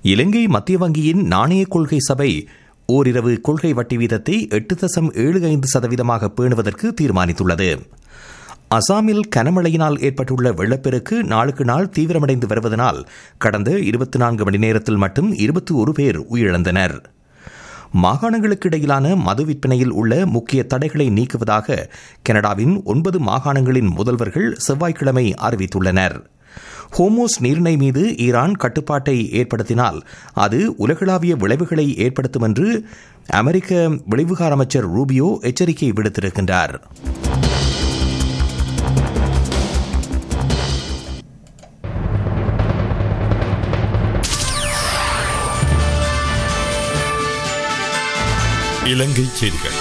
இலங்கை மத்திய வங்கியின் நாணய கொள்கை சபை ஓரிரவு கொள்கை வட்டி வீதத்தை எட்டு தசம் ஏழு ஐந்து சதவீதமாக பேணுவதற்கு தீர்மானித்துள்ளது அசாமில் கனமழையினால் ஏற்பட்டுள்ள வெள்ளப்பெருக்கு நாளுக்கு நாள் தீவிரமடைந்து வருவதனால் கடந்த இருபத்தி நான்கு மணி நேரத்தில் மட்டும் இருபத்தி ஒரு பேர் உயிரிழந்தனர் மாகாணங்களுக்கு இடையிலான மது விற்பனையில் உள்ள முக்கிய தடைகளை நீக்குவதாக கனடாவின் ஒன்பது மாகாணங்களின் முதல்வர்கள் செவ்வாய்க்கிழமை அறிவித்துள்ளனர் ஹோமோஸ் நீர்ணை மீது ஈரான் கட்டுப்பாட்டை ஏற்படுத்தினால் அது உலகளாவிய விளைவுகளை ஏற்படுத்தும் என்று அமெரிக்க விளைவுகார அமைச்சர் ரூபியோ எச்சரிக்கை விடுத்திருக்கின்றார் இலங்கை செய்திகள்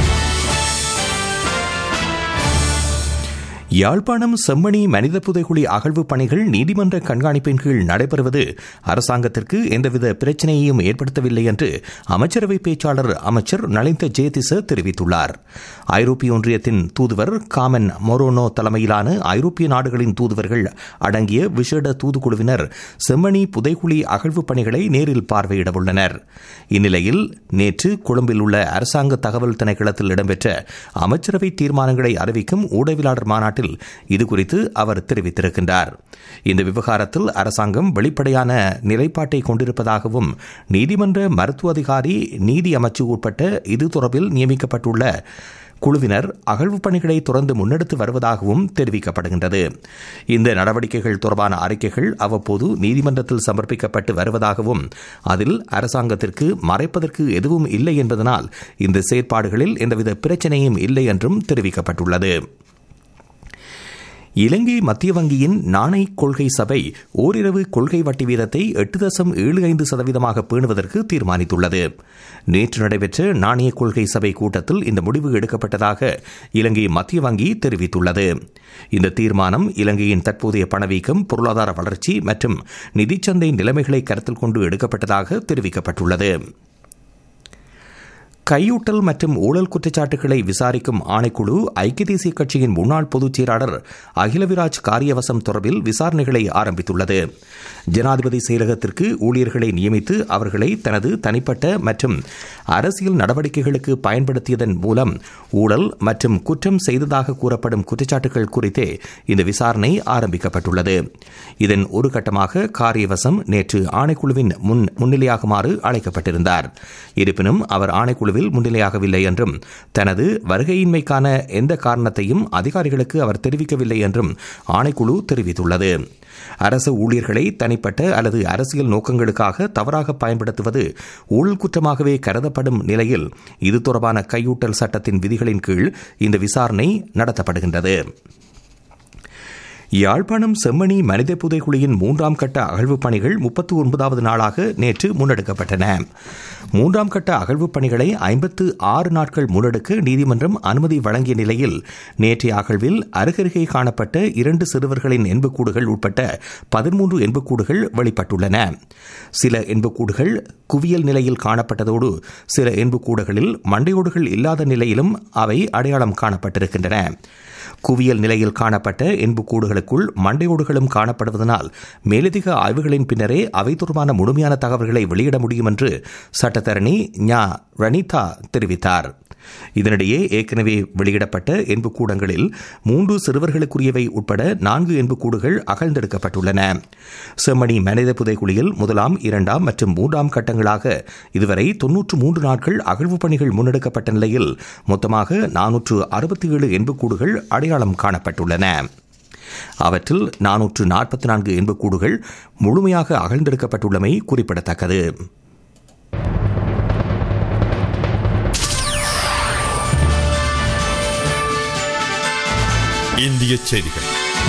யாழ்ப்பாணம் செம்மணி மனித புதைகுழி அகழ்வு பணிகள் நீதிமன்ற கண்காணிப்பின் கீழ் நடைபெறுவது அரசாங்கத்திற்கு எந்தவித பிரச்சனையையும் ஏற்படுத்தவில்லை என்று அமைச்சரவை பேச்சாளர் அமைச்சர் நலிந்த ஜேதிச தெரிவித்துள்ளார் ஐரோப்பிய ஒன்றியத்தின் தூதுவர் காமன் மொரோனோ தலைமையிலான ஐரோப்பிய நாடுகளின் தூதுவர்கள் அடங்கிய விசேட தூதுக்குழுவினர் செம்மணி புதைகுழி அகழ்வு பணிகளை நேரில் பார்வையிட உள்ளனர் இந்நிலையில் நேற்று கொழும்பில் உள்ள அரசாங்க தகவல் திணைக்களத்தில் இடம்பெற்ற அமைச்சரவை தீர்மானங்களை அறிவிக்கும் ஊடகவியலாளர் மாநாட்டில் இதுகுறித்து அவர் தெரிவித்திருக்கின்றார் இந்த விவகாரத்தில் அரசாங்கம் வெளிப்படையான நிலைப்பாட்டை கொண்டிருப்பதாகவும் நீதிமன்ற மருத்துவ அதிகாரி நீதி அமைச்சு உட்பட்ட இது தொடர்பில் நியமிக்கப்பட்டுள்ள குழுவினர் அகழ்வு பணிகளை தொடர்ந்து முன்னெடுத்து வருவதாகவும் தெரிவிக்கப்படுகின்றது இந்த நடவடிக்கைகள் தொடர்பான அறிக்கைகள் அவ்வப்போது நீதிமன்றத்தில் சமர்ப்பிக்கப்பட்டு வருவதாகவும் அதில் அரசாங்கத்திற்கு மறைப்பதற்கு எதுவும் இல்லை என்பதனால் இந்த செயற்பாடுகளில் எந்தவித பிரச்சனையும் இல்லை என்றும் தெரிவிக்கப்பட்டுள்ளது இலங்கை மத்திய வங்கியின் நாணய கொள்கை சபை ஓரிரவு கொள்கை வட்டி வீதத்தை எட்டு தசம் ஏழு ஐந்து சதவீதமாக பேணுவதற்கு தீர்மானித்துள்ளது நேற்று நடைபெற்ற நாணய கொள்கை சபை கூட்டத்தில் இந்த முடிவு எடுக்கப்பட்டதாக இலங்கை மத்திய வங்கி தெரிவித்துள்ளது இந்த தீர்மானம் இலங்கையின் தற்போதைய பணவீக்கம் பொருளாதார வளர்ச்சி மற்றும் நிதிச்சந்தை நிலைமைகளை கருத்தில் கொண்டு எடுக்கப்பட்டதாக தெரிவிக்கப்பட்டுள்ளது கையூட்டல் மற்றும் ஊழல் குற்றச்சாட்டுகளை விசாரிக்கும் ஆணைக்குழு ஐக்கிய தேசிய கட்சியின் முன்னாள் பொதுச் செயலாளர் அகிலவிராஜ் காரியவசம் தொடர்பில் விசாரணைகளை ஆரம்பித்துள்ளது ஜனாதிபதி செயலகத்திற்கு ஊழியர்களை நியமித்து அவர்களை தனது தனிப்பட்ட மற்றும் அரசியல் நடவடிக்கைகளுக்கு பயன்படுத்தியதன் மூலம் ஊழல் மற்றும் குற்றம் செய்ததாக கூறப்படும் குற்றச்சாட்டுகள் குறித்தே இந்த விசாரணை ஆரம்பிக்கப்பட்டுள்ளது இதன் ஒரு கட்டமாக காரியவசம் நேற்று ஆணைக்குழுவின் முன் முன்னிலையாகுமாறு அழைக்கப்பட்டிருந்தார் இருப்பினும் அவர் ஆணைக்குழு குழுவில் முன்னிலையாகவில்லை என்றும் தனது வருகையின்மைக்கான எந்த காரணத்தையும் அதிகாரிகளுக்கு அவர் தெரிவிக்கவில்லை என்றும் ஆணைக்குழு தெரிவித்துள்ளது அரசு ஊழியர்களை தனிப்பட்ட அல்லது அரசியல் நோக்கங்களுக்காக தவறாக பயன்படுத்துவது ஊழல் குற்றமாகவே கருதப்படும் நிலையில் இது தொடர்பான கையூட்டல் சட்டத்தின் விதிகளின் கீழ் இந்த விசாரணை நடத்தப்படுகின்றது யாழ்ப்பாணம் செம்மணி மனித புதைக்குழியின் மூன்றாம் கட்ட அகழ்வு பணிகள் முப்பத்தி ஒன்பதாவது நாளாக நேற்று முன்னெடுக்கப்பட்டன மூன்றாம் கட்ட அகழ்வு பணிகளை ஐம்பத்து ஆறு நாட்கள் முன்னெடுக்க நீதிமன்றம் அனுமதி வழங்கிய நிலையில் நேற்றைய அகழ்வில் அருகருகே காணப்பட்ட இரண்டு சிறுவர்களின் எண்புக்கூடுகள் உட்பட்ட பதிமூன்று எண்புக்கூடுகள் வெளிப்பட்டுள்ளன சில எண்புக்கூடுகள் குவியல் நிலையில் காணப்பட்டதோடு சில எண்புக்கூடுகளில் மண்டையோடுகள் இல்லாத நிலையிலும் அவை அடையாளம் காணப்பட்டிருக்கின்றன குவியல் நிலையில் காணப்பட்ட எண்புக்கூடுகளுக்குள் மண்டையோடுகளும் காணப்படுவதனால் மேலதிக ஆய்வுகளின் பின்னரே அவை தொடர்பான முழுமையான தகவல்களை வெளியிட முடியும் என்று சட்டத்தரணி ஞா ரணிதா தெரிவித்தார் இதனிடையே ஏற்கனவே வெளியிடப்பட்ட எண்புக்கூடங்களில் மூன்று சிறுவர்களுக்குரியவை உட்பட நான்கு எண்புக்கூடுகள் அகழ்ந்தெடுக்கப்பட்டுள்ளன செம்மணி மனித புதைக்குழியில் முதலாம் இரண்டாம் மற்றும் மூன்றாம் கட்டங்களாக இதுவரை தொன்னூற்று மூன்று நாட்கள் அகழ்வு பணிகள் முன்னெடுக்கப்பட்ட நிலையில் மொத்தமாக நானூற்று அறுபத்தி ஏழு எண்புக்கூடுகள் அடையாளம் காணப்பட்டுள்ளன அவற்றில் நானூற்று நாற்பத்தி நான்கு எண்புக்கூடுகள் முழுமையாக அகழ்ந்தெடுக்கப்பட்டுள்ளமை குறிப்பிடத்தக்கது இந்திய செய்திகள்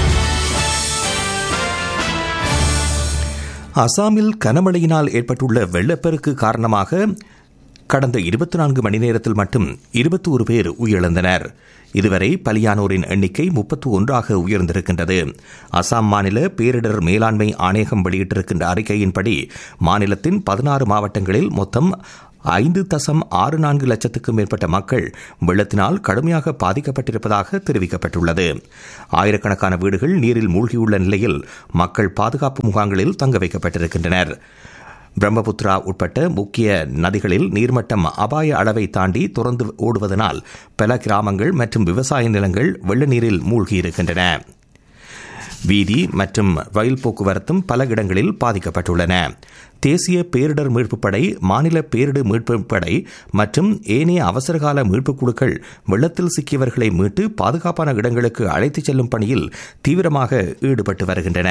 அசாமில் கனமழையினால் ஏற்பட்டுள்ள வெள்ளப்பெருக்கு காரணமாக கடந்த இருபத்தி நான்கு மணி நேரத்தில் மட்டும் இருபத்தி ஒரு பேர் உயிரிழந்தனர் இதுவரை பலியானோரின் எண்ணிக்கை முப்பத்து ஒன்றாக உயர்ந்திருக்கின்றது அசாம் மாநில பேரிடர் மேலாண்மை ஆணையகம் வெளியிட்டிருக்கின்ற அறிக்கையின்படி மாநிலத்தின் பதினாறு மாவட்டங்களில் மொத்தம் ஐந்து தசம் ஆறு நான்கு லட்சத்துக்கும் மேற்பட்ட மக்கள் வெள்ளத்தினால் கடுமையாக பாதிக்கப்பட்டிருப்பதாக தெரிவிக்கப்பட்டுள்ளது ஆயிரக்கணக்கான வீடுகள் நீரில் மூழ்கியுள்ள நிலையில் மக்கள் பாதுகாப்பு முகாம்களில் தங்க வைக்கப்பட்டிருக்கின்றனர் பிரம்மபுத்திரா உட்பட்ட முக்கிய நதிகளில் நீர்மட்டம் அபாய அளவை தாண்டி துறந்து ஓடுவதனால் பல கிராமங்கள் மற்றும் விவசாய நிலங்கள் வெள்ள நீரில் மூழ்கியிருக்கின்றன வீதி மற்றும் ரயில் போக்குவரத்தும் பல இடங்களில் பாதிக்கப்பட்டுள்ளன தேசிய பேரிடர் மீட்புப் படை மாநில பேரிடர் மீட்புப் படை மற்றும் ஏனைய அவசரகால மீட்புக் குழுக்கள் வெள்ளத்தில் சிக்கியவர்களை மீட்டு பாதுகாப்பான இடங்களுக்கு அழைத்துச் செல்லும் பணியில் தீவிரமாக ஈடுபட்டு வருகின்றன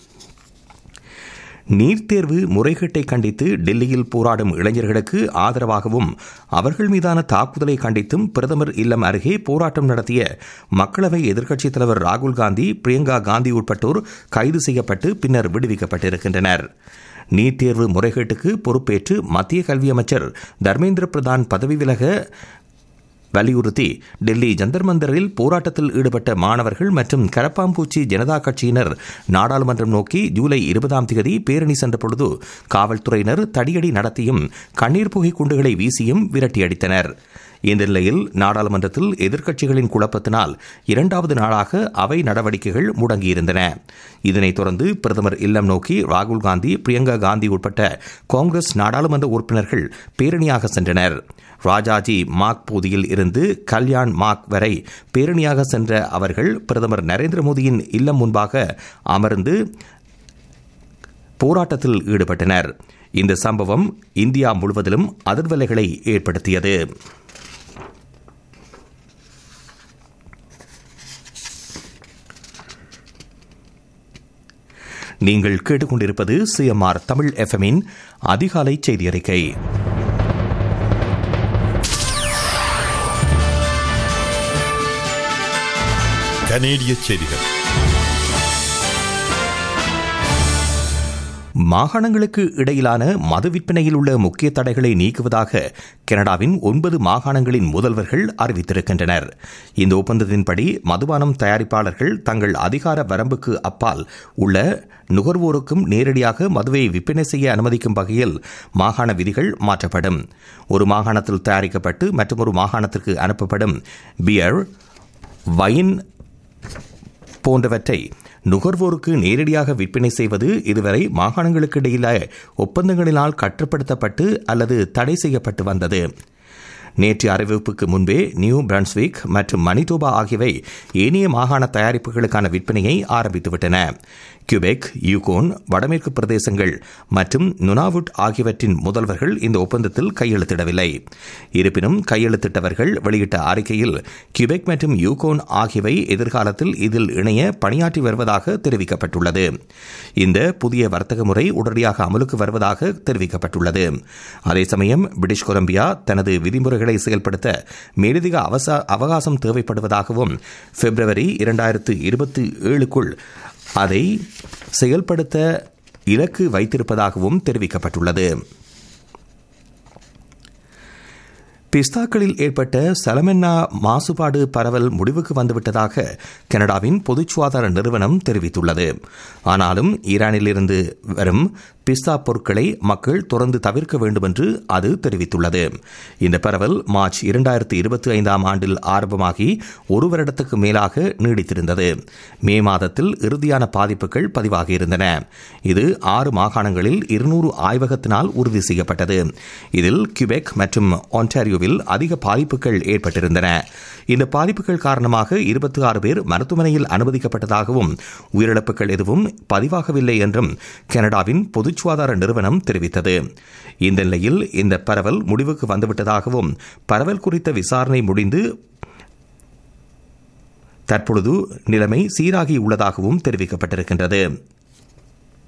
நீட் தேர்வு முறைகேட்டை கண்டித்து டெல்லியில் போராடும் இளைஞர்களுக்கு ஆதரவாகவும் அவர்கள் மீதான தாக்குதலை கண்டித்தும் பிரதமர் இல்லம் அருகே போராட்டம் நடத்திய மக்களவை எதிர்க்கட்சித் தலைவர் ராகுல் காந்தி பிரியங்கா காந்தி உட்பட்டோர் கைது செய்யப்பட்டு பின்னர் விடுவிக்கப்பட்டிருக்கின்றனர் நீட் தேர்வு முறைகேட்டுக்கு பொறுப்பேற்று மத்திய கல்வி அமைச்சர் தர்மேந்திர பிரதான் பதவி விலக வலியுறுத்தி டெல்லி ஜந்தர் மந்தரில் போராட்டத்தில் ஈடுபட்ட மாணவர்கள் மற்றும் கரப்பாம்பூச்சி ஜனதா கட்சியினர் நாடாளுமன்றம் நோக்கி ஜூலை இருபதாம் தேதி பேரணி சென்றபொழுது காவல்துறையினர் தடியடி நடத்தியும் கண்ணீர் புகை குண்டுகளை வீசியும் விரட்டியடித்தனர் இந்த நிலையில் நாடாளுமன்றத்தில் எதிர்க்கட்சிகளின் குழப்பத்தினால் இரண்டாவது நாளாக அவை நடவடிக்கைகள் முடங்கியிருந்தன இதனைத் தொடர்ந்து பிரதமர் இல்லம் நோக்கி ராகுல் காந்தி பிரியங்கா காந்தி உட்பட்ட காங்கிரஸ் நாடாளுமன்ற உறுப்பினர்கள் பேரணியாக சென்றனர் ராஜாஜி மாக் பகுதியில் இருந்து கல்யாண் மாக் வரை பேரணியாக சென்ற அவர்கள் பிரதமர் நரேந்திர மோடியின் இல்லம் முன்பாக அமர்ந்து போராட்டத்தில் ஈடுபட்டனர் இந்த சம்பவம் இந்தியா முழுவதிலும் அதிர்வலைகளை ஏற்படுத்தியது நீங்கள் கேட்டுக்கொண்டிருப்பது சிஎம்ஆர் தமிழ் எஃப்எம்மின் அதிகாலை செய்தி அறிக்கை கனேடிய செய்திகள் மாகாணங்களுக்கு இடையிலான மது விற்பனையில் உள்ள முக்கிய தடைகளை நீக்குவதாக கனடாவின் ஒன்பது மாகாணங்களின் முதல்வர்கள் அறிவித்திருக்கின்றனர் இந்த ஒப்பந்தத்தின்படி மதுபானம் தயாரிப்பாளர்கள் தங்கள் அதிகார வரம்புக்கு அப்பால் உள்ள நுகர்வோருக்கும் நேரடியாக மதுவை விற்பனை செய்ய அனுமதிக்கும் வகையில் மாகாண விதிகள் மாற்றப்படும் ஒரு மாகாணத்தில் தயாரிக்கப்பட்டு மற்றொரு மாகாணத்திற்கு அனுப்பப்படும் பியர் வைன் போன்றவற்றை நுகர்வோருக்கு நேரடியாக விற்பனை செய்வது இதுவரை மாகாணங்களுக்கு இடையில ஒப்பந்தங்களினால் கட்டுப்படுத்தப்பட்டு அல்லது தடை செய்யப்பட்டு வந்தது நேற்று அறிவிப்புக்கு முன்பே நியூ பிரன்ஸ்விக் மற்றும் மணிடோபா ஆகியவை ஏனைய மாகாண தயாரிப்புகளுக்கான விற்பனையை ஆரம்பித்துவிட்டன கியூபெக் யூகோன் வடமேற்கு பிரதேசங்கள் மற்றும் நுனாவுட் ஆகியவற்றின் முதல்வர்கள் இந்த ஒப்பந்தத்தில் கையெழுத்திடவில்லை இருப்பினும் கையெழுத்திட்டவர்கள் வெளியிட்ட அறிக்கையில் கியூபெக் மற்றும் யூகோன் ஆகியவை எதிர்காலத்தில் இதில் இணைய பணியாற்றி வருவதாக தெரிவிக்கப்பட்டுள்ளது இந்த புதிய வர்த்தக முறை உடனடியாக அமலுக்கு வருவதாக தெரிவிக்கப்பட்டுள்ளது அதே சமயம் பிரிட்டிஷ் கொலம்பியா தனது விதிமுறைகளை செயல்படுத்த மேலதிக அவகாசம் தேவைப்படுவதாகவும் பிப்ரவரி இரண்டாயிரத்து இருபத்தி ஏழுக்குள் அதை செயல்படுத்த இலக்கு வைத்திருப்பதாகவும் தெரிவிக்கப்பட்டுள்ளது பிஸ்தாக்களில் ஏற்பட்ட சலமென்னா மாசுபாடு பரவல் முடிவுக்கு வந்துவிட்டதாக கனடாவின் பொது சுகாதார நிறுவனம் தெரிவித்துள்ளது ஆனாலும் ஈரானிலிருந்து வரும் பிஸ்தா பொருட்களை மக்கள் தொடர்ந்து தவிர்க்க வேண்டும் என்று அது தெரிவித்துள்ளது இந்த பரவல் மார்ச் இரண்டாயிரத்தி இருபத்தி ஐந்தாம் ஆண்டில் ஆரம்பமாகி ஒரு வருடத்துக்கு மேலாக நீடித்திருந்தது மே மாதத்தில் இறுதியான பாதிப்புகள் பதிவாகியிருந்தன இது ஆறு மாகாணங்களில் இருநூறு ஆய்வகத்தினால் உறுதி செய்யப்பட்டது இதில் கியூபெக் மற்றும் ஒன்டாரியோவில் அதிக பாதிப்புகள் ஏற்பட்டிருந்தன இந்த பாதிப்புகள் காரணமாக இருபத்தி ஆறு பேர் மருத்துவமனையில் அனுமதிக்கப்பட்டதாகவும் உயிரிழப்புகள் எதுவும் பதிவாகவில்லை என்றும் கனடாவின் பொது சுகாதார நிறுவனம் தெரிவித்தது இந்த நிலையில் இந்த பரவல் முடிவுக்கு வந்துவிட்டதாகவும் பரவல் குறித்த விசாரணை முடிந்து தற்பொழுது நிலைமை சீராகி உள்ளதாகவும் தெரிவிக்கப்பட்டிருக்கின்றது